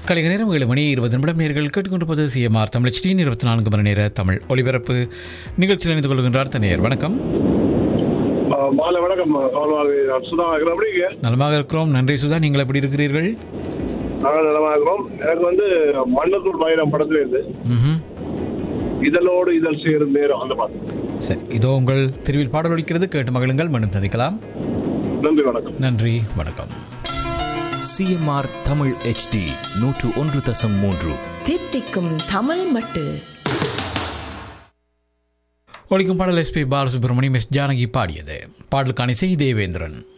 கலைக நேரம் ஏழு மணி இருபது நிமிடம் நேர்கள் கேட்டுக்கொண்டிருப்பது சிஎம்ஆர் தமிழ் டி இருபத்தி நான்கு மணி நேர தமிழ் ஒலிபரப்பு நிகழ்ச்சியில் இணைந்து கொள்கின்றார் தனியார் வணக்கம் ஆ, மாலை வணக்கம் கவல்வாழ்வி நான் சுதா இருக்கிறேன் அப்படிங்க நலமாக இருக்கிறோம் நன்றி சுதா நீங்கள் எப்படி இருக்கிறீர்கள் நாங்கள் நலமா இருக்கிறோம் எனக்கு வந்து மண்ணத்தூர் பயிரம் படத்துல இருந்து ம்ஹும். இதழோடு இதழ் சேரும் நேரம் அந்த பாட்டு சரி இதோ உங்கள் தெருவில் பாடல் ஒலிக்கிறது கேட்டு மகளுங்கள் மீண்டும் சந்திக்கலாம் நன்றி வணக்கம் நன்றி வணக்கம் சிஎம்ஆர் தமிழ் ஹெச்டி நூற்று ஒன்று தசம் மூன்று தித்திக்கும் தமிழ் மட்டு ஒலிக்கும் பாடல் எஸ்பி பாலசுப்ரமணியம் எஸ் ஜானகி பாடியது பாடலுக்கான இசை தேவேந்திரன்